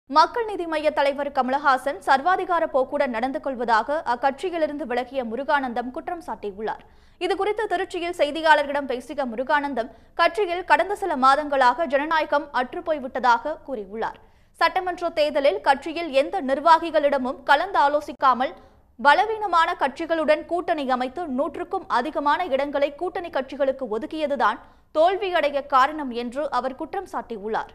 மக்கள் நீதி மய்ய தலைவர் கமலஹாசன் சர்வாதிகார போக்குடன் நடந்து கொள்வதாக அக்கட்சியிலிருந்து விலகிய முருகானந்தம் குற்றம் சாட்டியுள்ளார் இதுகுறித்து திருச்சியில் செய்தியாளர்களிடம் பேசிய முருகானந்தம் கட்சியில் கடந்த சில மாதங்களாக ஜனநாயகம் அற்றுப்போய்விட்டதாக கூறியுள்ளார் சட்டமன்ற தேர்தலில் கட்சியில் எந்த நிர்வாகிகளிடமும் கலந்து ஆலோசிக்காமல் பலவீனமான கட்சிகளுடன் கூட்டணி அமைத்து நூற்றுக்கும் அதிகமான இடங்களை கூட்டணி கட்சிகளுக்கு ஒதுக்கியதுதான் தோல்வியடைய காரணம் என்று அவர் குற்றம் சாட்டியுள்ளார்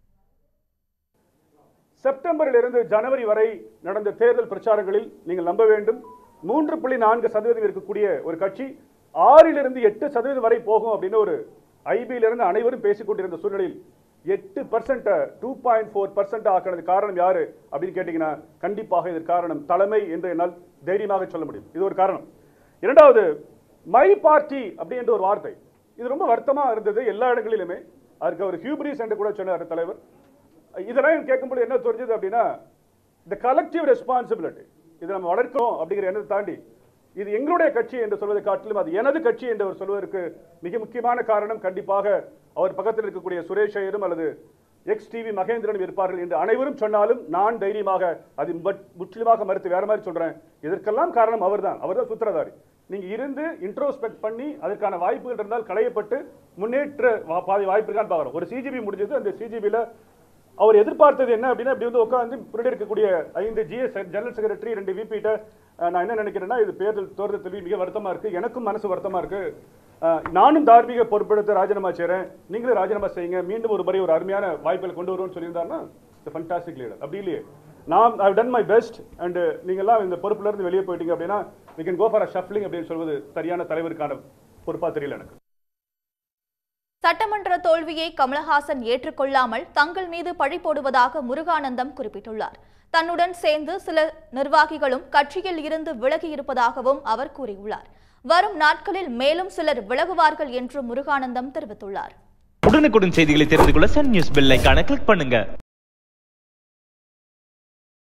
செப்டம்பரில் இருந்து ஜனவரி வரை நடந்த தேர்தல் பிரச்சாரங்களில் நீங்கள் நம்ப வேண்டும் மூன்று புள்ளி நான்கு சதவீதம் இருக்கக்கூடிய ஒரு கட்சி ஆறிலிருந்து எட்டு சதவீதம் வரை போகும் அப்படின்னு ஒரு ஐபியிலிருந்து அனைவரும் பேசிக் கொண்டிருந்த சூழ்நிலையில் எட்டு percent two point four percent ஆக்கினது காரணம் யாரு அப்படின்னு கேட்டீங்கன்னா கண்டிப்பாக இதற்கு காரணம் தலைமை என்று என்னால் தைரியமாக சொல்ல முடியும் இது ஒரு காரணம் இரண்டாவது மை பார்ட்டி அப்படின்ற ஒரு வார்த்தை இது ரொம்ப வருத்தமா இருந்தது எல்லா இடங்களிலுமே அதுக்கு ஒரு ஹியூபரிஸ் என்று கூட சொன்னார் தலைவர் இதெல்லாம் கேட்கும்போது என்ன தெரிஞ்சது அப்படின்னா இந்த கலெக்டிவ் ரெஸ்பான்சிபிலிட்டி இதை நம்ம வளர்க்கணும் அப்படிங்கிற எண்ணத்தை தாண்டி இது எங்களுடைய கட்சி என்று சொல்வதை காட்டிலும் அது எனது கட்சி என்று அவர் சொல்வதற்கு மிக முக்கியமான காரணம் கண்டிப்பாக அவர் பக்கத்தில் இருக்கக்கூடிய சுரேஷ் ஐயரும் அல்லது எக்ஸ் டிவி மகேந்திரனும் இருப்பார்கள் என்று அனைவரும் சொன்னாலும் நான் தைரியமாக அது மட்- முற்றிலுமாக மறுத்து வேற மாதிரி சொல்றேன் இதற்கெல்லாம் காரணம் அவர்தான் அவர்தான் சூத்திரதாரி நீங்க இருந்து இன்ட்ரோஸ்பெக்ட் பண்ணி அதற்கான வாய்ப்புகள் இருந்தால் களையப்பட்டு முன்னேற்ற வா- பாதை வாய்ப்பு இருக்கான்னு பார்க்குறோம் ஒரு சிஜிபி முடிஞ்சது அந்த சிஜிபியில் அவர் எதிர்பார்த்தது என்ன அப்படின்னா இப்படி வந்து உட்காந்து முன்னாடி இருக்கக்கூடிய ஐந்து ஜிஎஸ் ஜெனரல் செக்ரட்டரி ரெண்டு விபிட்ட நான் என்ன நினைக்கிறேன்னா இது தேர்தல் தேர்தல் தோல்வி மிக வருத்தமா இருக்கு எனக்கும் மனசு வருத்தமா இருக்கு அஹ், நானும் தார்மீக பொறுப்பெடுத்து ராஜினாமா செய்றேன் நீங்களும் ராஜினாமா செய்யுங்க மீண்டும் ஒரு முறை ஒரு அருமையான வாய்ப்புகள் கொண்டு வருவோம்னு சொல்லியிருந்தாருன்னா ஃபண்டாஸ்டிக் லீடர் அப்படி இல்லையே நான் I done my best and நீங்கெல்லாம் இந்த பொறுப்புல இருந்து வெளியே போயிட்டீங்க அப்படின்னா we can go for a shuffling அப்படின்னு சொல்வது சரியான தலைவருக்கான பொறுப்பா தெரியல எனக்கு சட்டமன்ற தோல்வியை கமலஹாசன் ஏற்றுக்கொள்ளாமல் தங்கள் மீது பழி போடுவதாக முருகானந்தம் குறிப்பிட்டுள்ளார் தன்னுடன் சேர்ந்து சில நிர்வாகிகளும் கட்சியில் இருந்து விலகி இருப்பதாகவும் அவர் கூறியுள்ளார் வரும் நாட்களில் மேலும் சிலர் விலகுவார்கள் என்று முருகானந்தம் தெரிவித்துள்ளார் உடனுக்குடன் செய்திகளை தெரிந்து கொள்ள சன் நியூஸ் பெல் ஐகானை கிளிக் பண்ணுங்க